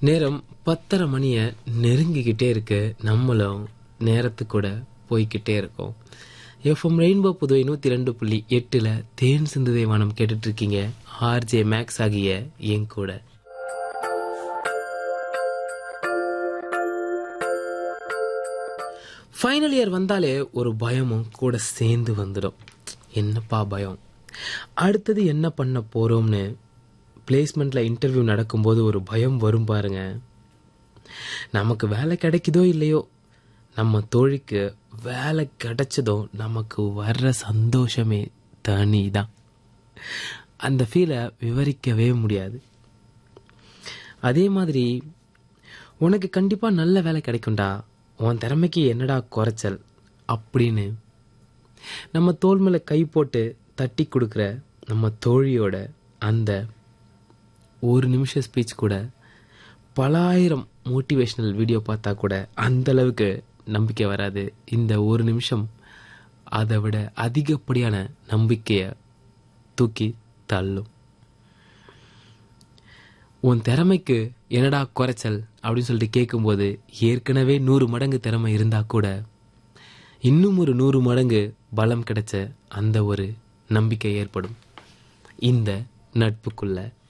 நேரம் பத்தரை மணியை நெருங்கிக்கிட்டே இருக்கு நம்மளும் நேரத்துக்கூட போய்கிட்டே இருக்கோம் எஃப்எம் ரெயின்போ புதுவை நூற்றி ரெண்டு புள்ளி எட்டில் தேன் சிந்துதை வானம் கேட்டுட்டு இருக்கீங்க ஆர்ஜே மேக்ஸ் ஆகிய என் கூட ஃபைனல் இயர் வந்தாலே ஒரு பயமும் கூட சேர்ந்து வந்துடும் என்னப்பா பயம் அடுத்தது என்ன பண்ண போகிறோம்னு பிளேஸ்மெண்ட்டில் இன்டர்வியூ நடக்கும்போது ஒரு பயம் வரும் பாருங்க நமக்கு வேலை கிடைக்குதோ இல்லையோ நம்ம தோழிக்கு வேலை கிடைச்சதோ நமக்கு வர்ற சந்தோஷமே தனி தான் அந்த ஃபீலை விவரிக்கவே முடியாது அதே மாதிரி உனக்கு கண்டிப்பாக நல்ல வேலை கிடைக்கும்டா உன் திறமைக்கு என்னடா குறைச்சல் அப்படின்னு நம்ம தோல் மேலே கை போட்டு தட்டி கொடுக்குற நம்ம தோழியோட அந்த ஒரு நிமிஷம் ஸ்பீச் கூட பல ஆயிரம் மோட்டிவேஷ்னல் வீடியோ பார்த்தா கூட அந்த அளவுக்கு நம்பிக்கை வராது இந்த ஒரு நிமிஷம் அதை விட அதிகப்படியான நம்பிக்கையை தூக்கி தள்ளும் உன் திறமைக்கு என்னடா குறைச்சல் அப்படின்னு சொல்லிட்டு கேட்கும்போது ஏற்கனவே நூறு மடங்கு திறமை இருந்தா கூட இன்னும் ஒரு நூறு மடங்கு பலம் கிடைச்ச அந்த ஒரு நம்பிக்கை ஏற்படும் இந்த நட்புக்குள்ள